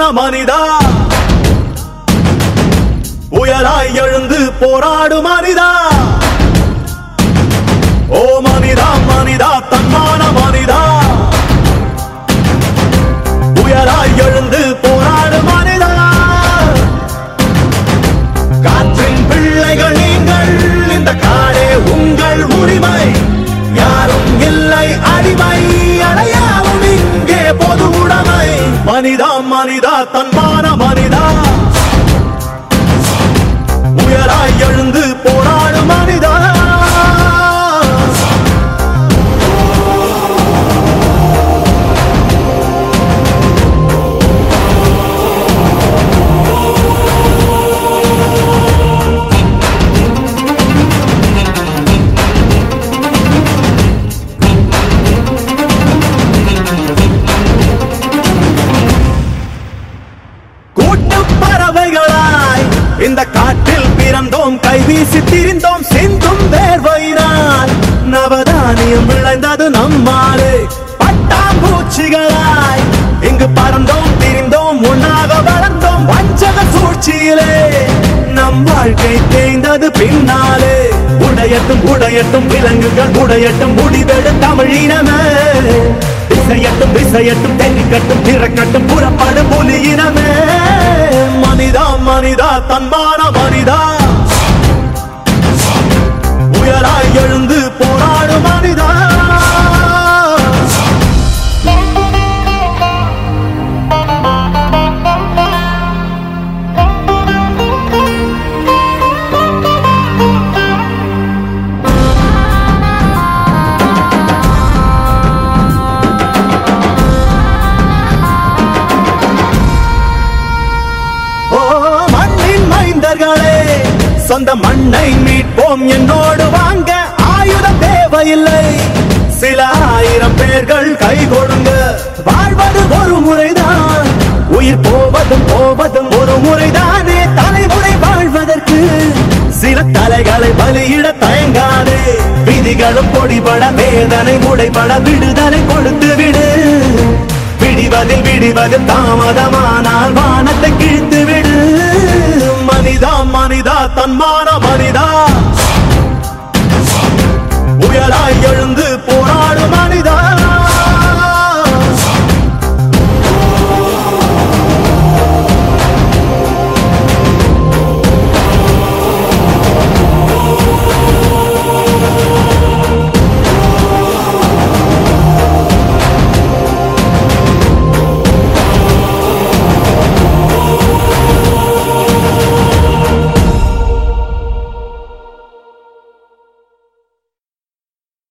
தன்மான மனிதா உயராய் எழுந்து போராடு மனிதா ஓ மனிதா மனிதா தன்மான மனிதா உயராய் எழுந்து போராடு மனிதா காற்றின் பிள்ளைகள் நீங்கள் இந்த காடே உங்கள் உரிமை யாரும் இல்லை அடிமை அடையாவும் இங்கே பொது உடைமை மனிதா மனிதா தன்மான மனிதா உயராய் எழுந்து போராடு மனிதா கூட்டுப் பறவைகளாய் இந்த காட்டில் பிறந்தோம் கைவீசி திரிந்தோம் சிந்தும் வேர்வையினால் நவதானியம் விளைந்தது நம்மாலே பட்டாம்பூச்சிகளாய் இங்கு பறந்தோம் திரிந்தோம் ஒன்னாக வளர்ந்தோம் வஞ்சக சூழ்ச்சியிலே நம் வாழ்க்கை தேய்ந்தது பின்னாலே உடையட்டும் உடையட்டும் விலங்குகள் உடையட்டும் முடிவெடு தமிழினமே விசையட்டும் விசையட்டும் தென்னிக்கட்டும் திறக்கட்டும் புறப்படு புலியினமே மனிதா மனிதா தன்மான மனிதா உயராய் எழுந்து போராடு மனிதா ஓ மண்ணின் மைந்தர்களே சொந்த மண்ணை மீட்போம் என்னோடு வாங்க ஆயுதம் தேவையில்லை சில ஆயிரம் பேர்கள் கை கொடுங்க வாழ்வது ஒரு முறைதான் உயிர் போவதும் போவதும் ஒரு முறைதானே தலைமுறை வாழ்வதற்கு சில தலைகளை பலியிட தயங்காதே விதிகளும் பொடிபட வேதனை முடைபட விடுதலை கொடுத்து விடு விடிவதில் விடிவது தாமதமானால் வானத்தை கிழித்து விடு மனிதா மனிதா தன்மான மனிதா